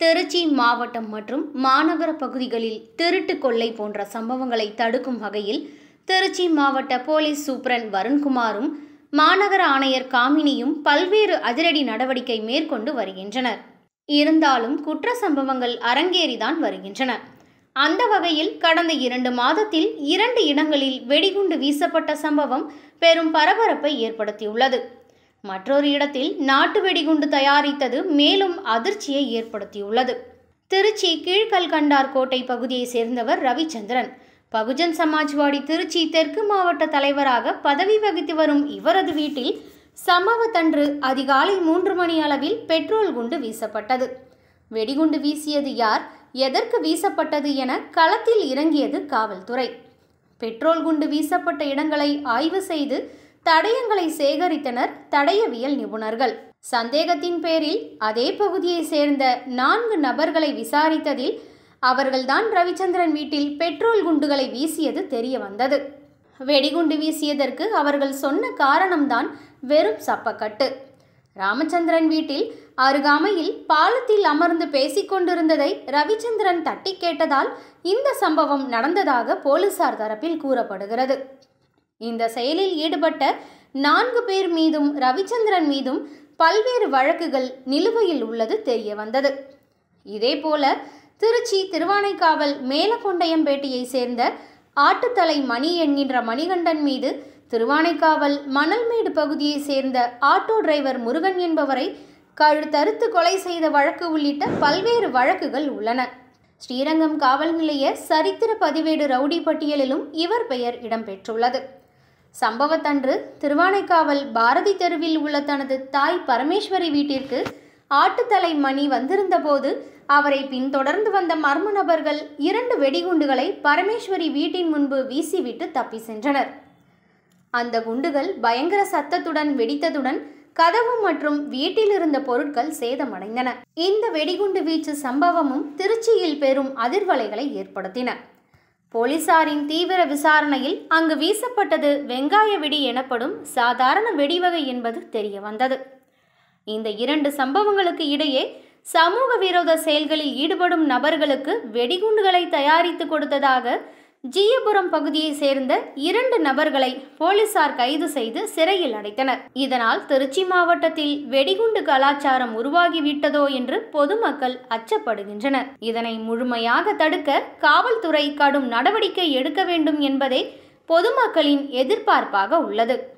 திருச்சி மாவட்டம் மற்றும் மாநகர பகுதிகளில் திருட்டு கொள்ளை போன்ற சம்பவங்களை தடுக்கும் வகையில் திருச்சி மாவட்ட போலீஸ் சூப்பரண்ட் வருண்குமாரும் மாநகர ஆணையர் காமினியும் பல்வேறு அதிரடி நடவடிக்கை மேற்கொண்டு வருகின்றனர் இருந்தாலும் குற்ற சம்பவங்கள் அரங்கேறிதான் வருகின்றன அந்த வகையில் கடந்த இரண்டு மாதத்தில் இரண்டு இடங்களில் வெடிகுண்டு வீசப்பட்ட சம்பவம் பெரும் பரபரப்பை ஏற்படுத்தியுள்ளது மற்றொரு இடத்தில் நாட்டு வெடிகுண்டு தயாரித்தது மேலும் அதிர்ச்சியை ஏற்படுத்தியுள்ளது திருச்சி கீழ்கல்கண்டார் கோட்டை பகுதியைச் சேர்ந்தவர் ரவிச்சந்திரன் பகுஜன் சமாஜ்வாடி திருச்சி தெற்கு மாவட்ட தலைவராக பதவி வகித்து வரும் இவரது வீட்டில் சம்பவத்தன்று அதிகாலை மூன்று மணி அளவில் பெட்ரோல் குண்டு வீசப்பட்டது வெடிகுண்டு வீசியது யார் எதற்கு வீசப்பட்டது என களத்தில் இறங்கியது காவல்துறை பெட்ரோல் குண்டு வீசப்பட்ட இடங்களை ஆய்வு செய்து தடயங்களை சேகரித்தனர் தடயவியல் நிபுணர்கள் சந்தேகத்தின் பேரில் அதே பகுதியை சேர்ந்த நான்கு நபர்களை விசாரித்ததில் அவர்கள்தான் ரவிச்சந்திரன் வீட்டில் பெட்ரோல் குண்டுகளை வீசியது தெரிய வந்தது வெடிகுண்டு வீசியதற்கு அவர்கள் சொன்ன காரணம்தான் வெறும் சப்பக்கட்டு ராமச்சந்திரன் வீட்டில் அருகாமையில் பாலத்தில் அமர்ந்து பேசிக்கொண்டிருந்ததை ரவிச்சந்திரன் தட்டி கேட்டதால் இந்த சம்பவம் நடந்ததாக போலீசார் தரப்பில் கூறப்படுகிறது இந்த செயலில் ஈடுபட்ட நான்கு பேர் மீதும் ரவிச்சந்திரன் மீதும் பல்வேறு வழக்குகள் நிலுவையில் உள்ளது தெரிய வந்தது இதேபோல திருச்சி திருவானைக்காவல் மேலக்கொண்டையம்பேட்டையை சேர்ந்த ஆட்டுத்தலை மணி என்கின்ற மணிகண்டன் மீது திருவானைக்காவல் மணல்மேடு பகுதியை சேர்ந்த ஆட்டோ டிரைவர் முருகன் என்பவரை கழுத்தறுத்து கொலை செய்த வழக்கு உள்ளிட்ட பல்வேறு வழக்குகள் உள்ளன ஸ்ரீரங்கம் காவல் நிலைய சரித்திர பதிவேடு ரவுடி பட்டியலிலும் இவர் பெயர் இடம்பெற்றுள்ளது சம்பவத்தன்று திருவானைக்காவல் பாரதி தெருவில் உள்ள தனது தாய் பரமேஸ்வரி வீட்டிற்கு ஆட்டுத்தலை மணி வந்திருந்தபோது அவரை பின்தொடர்ந்து வந்த மர்ம நபர்கள் இரண்டு வெடிகுண்டுகளை பரமேஸ்வரி வீட்டின் முன்பு வீசிவிட்டு தப்பி சென்றனர் அந்த குண்டுகள் பயங்கர சத்தத்துடன் வெடித்ததுடன் கதவு மற்றும் வீட்டில் இருந்த பொருட்கள் சேதமடைந்தன இந்த வெடிகுண்டு வீச்சு சம்பவமும் திருச்சியில் பெரும் அதிர்வலைகளை ஏற்படுத்தின போலீசாரின் தீவிர விசாரணையில் அங்கு வீசப்பட்டது வெங்காய வெடி எனப்படும் சாதாரண வெடிவகை என்பது தெரிய வந்தது இந்த இரண்டு சம்பவங்களுக்கு இடையே சமூக விரோத செயல்களில் ஈடுபடும் நபர்களுக்கு வெடிகுண்டுகளை தயாரித்து கொடுத்ததாக ஜீயபுரம் பகுதியை சேர்ந்த இரண்டு நபர்களை போலீசார் கைது செய்து சிறையில் அடைத்தனர் இதனால் திருச்சி மாவட்டத்தில் வெடிகுண்டு கலாச்சாரம் உருவாகிவிட்டதோ என்று பொதுமக்கள் அச்சப்படுகின்றனர் இதனை முழுமையாக தடுக்க காவல்துறை கடும் நடவடிக்கை எடுக்க வேண்டும் என்பதே பொதுமக்களின் எதிர்பார்ப்பாக உள்ளது